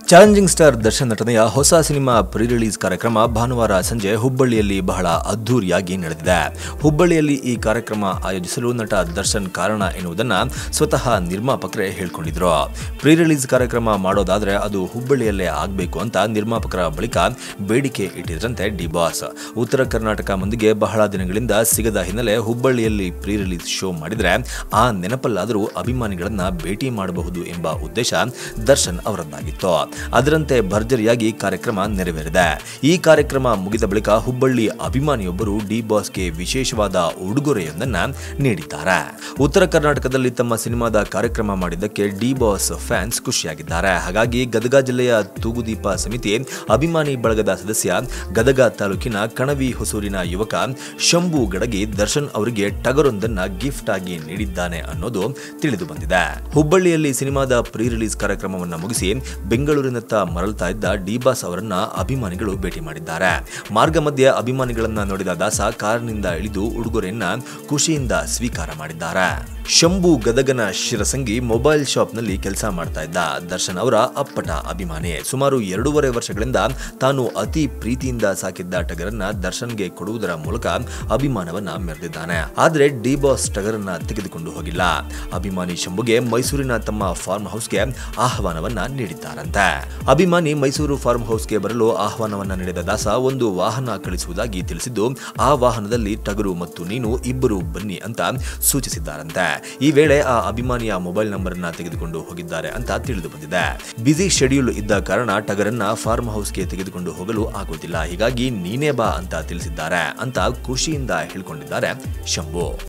challenging star Darshan ನಟನೆಯ ಹೊಸ cinema pre release ಕಾರ್ಯಕ್ರಮ ಭಾನುವಾರ ಸಂಜೆ ಹುಬ್ಬಳ್ಳಿಯಲ್ಲಿ ಬಹಳ ಅದ್ಧೂರಿಯಾಗಿ ನಡೆದಿದೆ ಹುಬ್ಬಳ್ಳಿಯಲ್ಲಿ ಈ ಕಾರ್ಯಕ್ರಮ ಆಯೋಜಿಸಲು ನಟ ದರ್ಶನ್ ಕಾರಣ ಎನ್ನುವುದನ್ನ ಸ್ವತಃ ನಿರ್ಮಾಪಕರೇ ಹೇಳ್ಕೊಂಡಿದ್ರು ಪ್ರೀ ರಿಲೀಸ್ ಕಾರ್ಯಕ್ರಮ ಮಾಡೋದಾದ್ರೆ ಅದು ಹುಬ್ಬಳ್ಳಿಯಲ್ಲೇ ಆಗಬೇಕು ಅಂತ ನಿರ್ಮಾಪಕರ ಬಳಿಕ ಬೇಡಿಕೆ ಇಟ್ಟಿದ್ರಂತೆ ಡಿ ಬಾಸ್ ಉತ್ತರ ಕರ್ನಾಟಕ ಮಂದಿಗೆ ಬಹಳ ದಿನಗಳಿಂದ ಸಿಗದ ಹಿನ್ನೆಲೆ ಹುಬ್ಬಳ್ಳಿಯಲ್ಲಿ ಪ್ರೀ ರಿಲೀಸ್ ಶೋ ಮಾಡಿದ್ರೆ ಆ ನೆನಪಲ್ಲಾದರೂ ಅಭಿಮಾನಿಗಳನ್ನ ಭೇಟಿ ಮಾಡಬಹುದು ಎಂಬ ಉದ್ದೇಶ ದರ್ಶನ್ ಅವರದ್ದಾಗಿತ್ತು ಅದರಂತೆ ಭರ್ಜರಿಯಾಗಿ ಕಾರ್ಯಕ್ರಮ ನೆರವೇರಿದೆ ಈ ಕಾರ್ಯಕ್ರಮ ಮುಗಿದ ಬಳಿಕ ಹುಬ್ಬಳ್ಳಿ ಅಭಿಮಾನಿಯೊಬ್ಬರು ಡಿ ಬಾಸ್ಗೆ ವಿಶೇಷವಾದ ಉಡುಗೊರೆಯೊಂದನ್ನ ನೀಡಿದ್ದಾರೆ ಉತ್ತರ ಕರ್ನಾಟಕದಲ್ಲಿ ತಮ್ಮ ಸಿನಿಮಾದ ಕಾರ್ಯಕ್ರಮ ಮಾಡಿದ್ದಕ್ಕೆ ಡಿ ಬಾಸ್ ಫ್ಯಾನ್ಸ್ ಖುಷಿಯಾಗಿದ್ದಾರೆ ಹಾಗಾಗಿ ಗದಗ ಜಿಲ್ಲೆಯ ತೂಗುದೀಪ ಸಮಿತಿ ಅಭಿಮಾನಿ ಬಳಗದ ಸದಸ್ಯ ಗದಗ ತಾಲೂಕಿನ ಕಣವಿ ಹೊಸೂರಿನ ಯುವಕ ಶಂಭು ಗಡಗಿ ದರ್ಶನ್ ಅವರಿಗೆ ಟಗರೊಂದನ್ನ ಗಿಫ್ಟ್ ಆಗಿ ನೀಡಿದ್ದಾನೆ ಅನ್ನೋದು ತಿಳಿದು ಬಂದಿದೆ ಹುಬ್ಬಳ್ಳಿಯಲ್ಲಿ ಸಿನಿಮಾದ ಪ್ರೀ ರಿಲೀಸ್ ಕಾರ್ಯಕ್ರಮವನ್ನು ಮುಗಿಸಿ ಬೆಂಗಳೂರಿನತ್ತ ಮರಳ್ತಾ ಇದ್ದ ಡಿಬಾಸ್ ಅವರನ್ನ ಅಭಿಮಾನಿಗಳು ಭೇಟಿ ಮಾಡಿದ್ದಾರೆ ಮಾರ್ಗ ಮಧ್ಯೆ ಅಭಿಮಾನಿಗಳನ್ನ ನೋಡಿದ ದಾಸ ಕಾರಿನಿಂದ ಇಳಿದು ಉಡುಗೊರೆಯನ್ನ ಖುಷಿಯಿಂದ ಸ್ವೀಕಾರ ಮಾಡಿದ್ದಾರೆ ಶಂಭು ಗದಗನ ಶಿರಸಂಗಿ ಮೊಬೈಲ್ ಶಾಪ್ನಲ್ಲಿ ಕೆಲಸ ಮಾಡ್ತಾ ಇದ್ದ ದರ್ಶನ್ ಅವರ ಅಪ್ಪಟ ಅಭಿಮಾನಿ ಸುಮಾರು ಎರಡೂವರೆ ವರ್ಷಗಳಿಂದ ತಾನು ಅತಿ ಪ್ರೀತಿಯಿಂದ ಸಾಕಿದ್ದ ಟಗರನ್ನ ದರ್ಶನ್ಗೆ ಕೊಡುವುದರ ಮೂಲಕ ಅಭಿಮಾನವನ್ನ ಮೆರೆದಿದ್ದಾನೆ ಆದ್ರೆ ಡಿ ಬಾಸ್ ಟಗರನ್ನ ತೆಗೆದುಕೊಂಡು ಹೋಗಿಲ್ಲ ಅಭಿಮಾನಿ ಶಂಭುಗೆ ಮೈಸೂರಿನ ತಮ್ಮ ಫಾರ್ಮ್ ಹೌಸ್ಗೆ ಆಹ್ವಾನವನ್ನ ನೀಡಿದ್ದಾರಂತೆ ಅಭಿಮಾನಿ ಮೈಸೂರು ಫಾರ್ಮ್ ಹೌಸ್ಗೆ ಬರಲು ಆಹ್ವಾನವನ್ನ ನೀಡಿದ ದಾಸ ಒಂದು ವಾಹನ ಕಳಿಸುವುದಾಗಿ ತಿಳಿಸಿದ್ದು ಆ ವಾಹನದಲ್ಲಿ ಟಗರು ಮತ್ತು ನೀನು ಇಬ್ಬರು ಬನ್ನಿ ಅಂತ ಸೂಚಿಸಿದ್ದಾರಂತೆ ಈ ವೇಳೆ ಆ ಅಭಿಮಾನಿಯ ಮೊಬೈಲ್ ನಂಬರ್ ಅನ್ನ ತೆಗೆದುಕೊಂಡು ಹೋಗಿದ್ದಾರೆ ಅಂತ ತಿಳಿದು ಬಂದಿದೆ ಬ್ಯುಸಿ ಶೆಡ್ಯೂಲ್ ಇದ್ದ ಕಾರಣ ಟಗರನ್ನ ಫಾರ್ಮ್ ಹೌಸ್ಗೆ ತೆಗೆದುಕೊಂಡು ಹೋಗಲು ಆಗುತ್ತಿಲ್ಲ ಹೀಗಾಗಿ ನೀನೇ ಬಾ ಅಂತ ತಿಳಿಸಿದ್ದಾರೆ ಅಂತ ಖುಷಿಯಿಂದ ಹೇಳ್ಕೊಂಡಿದ್ದಾರೆ ಶಂಭು